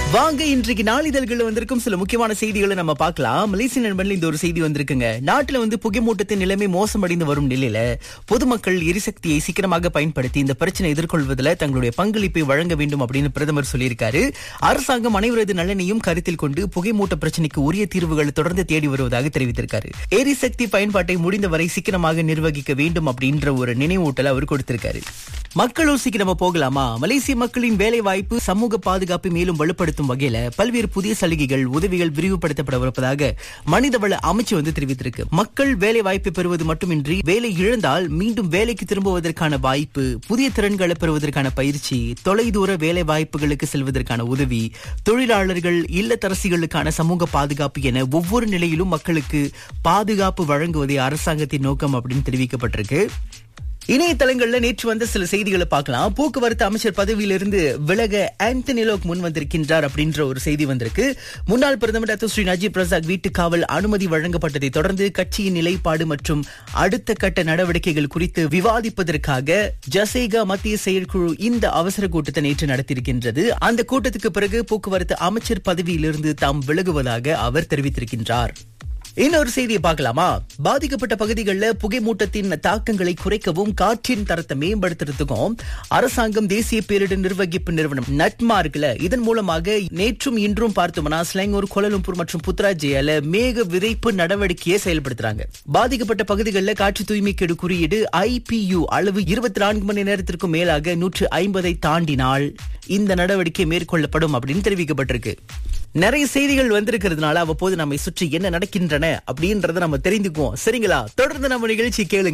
வாங்க இன்றைக்கு நாளிதழ்கள் வந்திருக்கும் சில முக்கியமான செய்திகளை நம்ம பார்க்கலாம் மலேசிய நண்பன்ல இந்த ஒரு செய்தி வந்திருக்குங்க நாட்டுல வந்து புகைமூட்டத்தின் நிலைமை மோசமடைந்து வரும் நிலையில பொதுமக்கள் எரிசக்தியை சீக்கிரமாக பயன்படுத்தி இந்த பிரச்சனை எதிர்கொள்வதில் தங்களுடைய பங்களிப்பை வழங்க வேண்டும் அப்படின்னு பிரதமர் சொல்லியிருக்காரு அரசாங்கம் அனைவரது நலனையும் கருத்தில் கொண்டு புகைமூட்ட பிரச்சனைக்கு உரிய தீர்வுகளை தொடர்ந்து தேடி வருவதாக தெரிவித்திருக்காரு எரிசக்தி பயன்பாட்டை முடிந்தவரை சீக்கிரமாக நிர்வகிக்க வேண்டும் அப்படின்ற ஒரு நினைவூட்டல் அவர் கொடுத்திருக்காரு மக்கள் ஊசிக்கு நம்ம போகலாமா மலேசிய மக்களின் வேலை வாய்ப்பு சமூக பாதுகாப்பை மேலும் வலுப்படுத்தும் வகையில பல்வேறு புதிய சலுகைகள் உதவிகள் விரிவுபடுத்தப்படவிருப்பதாக மனிதவள அமைச்சு வந்து தெரிவித்திருக்கு மக்கள் வேலை வாய்ப்பை பெறுவது மட்டுமின்றி வேலை இழந்தால் மீண்டும் வேலைக்கு திரும்புவதற்கான வாய்ப்பு புதிய திறன்களை பெறுவதற்கான பயிற்சி தொலைதூர வேலை வாய்ப்புகளுக்கு செல்வதற்கான உதவி தொழிலாளர்கள் இல்லத்தரசிகளுக்கான சமூக பாதுகாப்பு என ஒவ்வொரு நிலையிலும் மக்களுக்கு பாதுகாப்பு வழங்குவதே அரசாங்கத்தின் நோக்கம் அப்படின்னு தெரிவிக்கப்பட்டிருக்கு இணையதளங்கள்ல நேற்று வந்த சில செய்திகளை பார்க்கலாம் போக்குவரத்து அமைச்சர் பதவியிலிருந்து விலக ஆந்தனி லோக் முன் வந்திருக்கின்றார் அப்படின்ற ஒரு செய்தி வந்திருக்கு முன்னாள் பிரதமர் டாக்டர் ஸ்ரீ நஜீப் பிரசாத் வீட்டு காவல் அனுமதி வழங்கப்பட்டதை தொடர்ந்து கட்சியின் நிலைப்பாடு மற்றும் அடுத்த கட்ட நடவடிக்கைகள் குறித்து விவாதிப்பதற்காக ஜசேகா மத்திய செயற்குழு இந்த அவசர கூட்டத்தை நேற்று நடத்தியிருக்கின்றது அந்த கூட்டத்துக்கு பிறகு போக்குவரத்து அமைச்சர் பதவியிலிருந்து தாம் விலகுவதாக அவர் தெரிவித்திருக்கின்றார் இன்னொரு செய்தியை பார்க்கலாமா பாதிக்கப்பட்ட பகுதிகளில் புகைமூட்டத்தின் தாக்கங்களை குறைக்கவும் காற்றின் தரத்தை மேம்படுத்துறதுக்கும் அரசாங்கம் தேசிய பேரிடர் நிர்வகிப்பு நிறுவனம் நட்மார்க்ல இதன் மூலமாக நேற்றும் இன்றும் பார்த்தோம்னா ஸ்லாங்கூர் கோலலும்பூர் மற்றும் புத்ராஜியால மேக விதைப்பு நடவடிக்கையை செயல்படுத்துறாங்க பாதிக்கப்பட்ட பகுதிகளில் காற்று தூய்மை கெடு குறியீடு ஐபியு அளவு இருபத்தி நான்கு மணி நேரத்திற்கும் மேலாக நூற்று ஐம்பதை தாண்டினால் இந்த நடவடிக்கை மேற்கொள்ளப்படும் அப்படின்னு தெரிவிக்கப்பட்டிருக்கு நிறைய செய்திகள் வந்திருக்கிறதுனால அவ்வப்போது நம்மை சுற்றி என்ன நடக்கின்றன அப்படின்றத நம்ம தெரிந்துக்குவோம் சரிங்களா தொடர்ந்து நம்ம நிகழ்ச்சி கேளுங்க